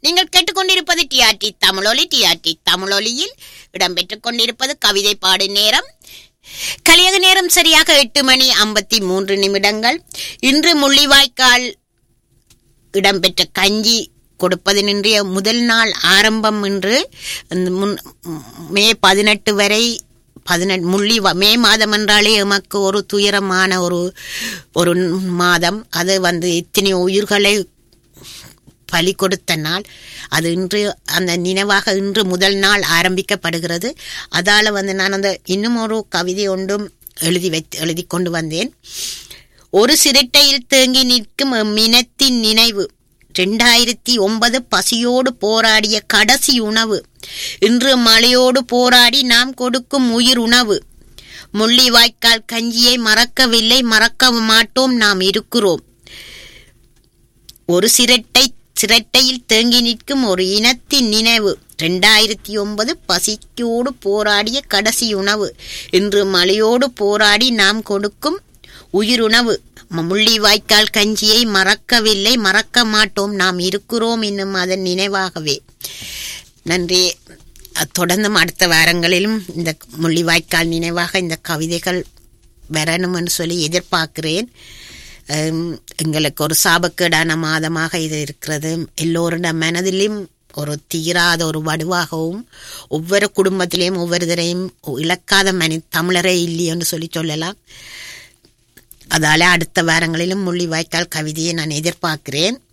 நீங்கள் கேட்டுக்கொண்டிருப்பது டிஆர்டி தமிழொலி டிஆர்டி தமிழொலியில் இடம்பெற்றுக் கொண்டிருப்பது கவிதை பாடு நேரம் கலியக நேரம் சரியாக எட்டு மணி ஐம்பத்தி மூன்று நிமிடங்கள் இன்று முள்ளிவாய்க்கால் இடம்பெற்ற கஞ்சி கொடுப்பது நின்றைய முதல் நாள் ஆரம்பம் என்று அந்த முன்- மே பதினெட்டு வரை பதினெட்டு முள்ளி வ- மே மாதம் என்றாலே எமக்கு ஒரு துயரமான ஒரு ஒரு மாதம் அது வந்து இத்தனை உயிர்களை பலி கொடுத்த நாள் அது இன்று அந்த நினைவாக இன்று முதல் நாள் ஆரம்பிக்கப்படுகிறது அதால வந்து நான் அந்த இன்னும் ஒரு கவிதை ஒன்றும் எழுதி வைத்து எழுதி கொண்டு வந்தேன் ஒரு சிரட்டையில் தேங்கி நிற்கும் மினத்தின் நினைவு ரெண்டாயிரத்தி ஒன்பது பசியோடு போராடிய கடைசி உணவு இன்று மழையோடு போராடி நாம் கொடுக்கும் உயிர் உணவு முள்ளிவாய்க்கால் கஞ்சியை மறக்கவில்லை மறக்க மாட்டோம் நாம் இருக்கிறோம் ஒரு சிரட்டை சிரட்டையில் தேங்கி நிற்கும் ஒரு இனத்தின் நினைவு ரெண்டாயிரத்தி ஒன்பது பசிக்கோடு போராடிய கடைசி உணவு இன்று மழையோடு போராடி நாம் கொடுக்கும் உயிருணவு முள்ளிவாய்க்கால் கஞ்சியை மறக்கவில்லை மறக்க மாட்டோம் நாம் இருக்கிறோம் என்னும் அதன் நினைவாகவே நன்றி அஹ், தொடர்ந்தும் அடுத்த வாரங்களிலும் இந்த முள்ளிவாய்க்கால் நினைவாக இந்த கவிதைகள் வரணும்னு சொல்லி எதிர்பார்க்கிறேன் ஹம், எங்களுக்கு ஒரு சாபக்கேடான மாதமாக இது இருக்கிறது எல்லோருடைய மனதிலும் ஒரு தீராத ஒரு வடுவாகவும் ஒவ்வொரு குடும்பத்திலையும் ஒவ்வொருத்தரையும் இழக்காத மனி தமிழரே இல்லையோன்னு சொல்லி சொல்லலாம் அதால அடுத்த வாரங்களிலும் முள்ளிவாய்க்கால் கவிதையை நான் எதிர்பார்க்கிறேன்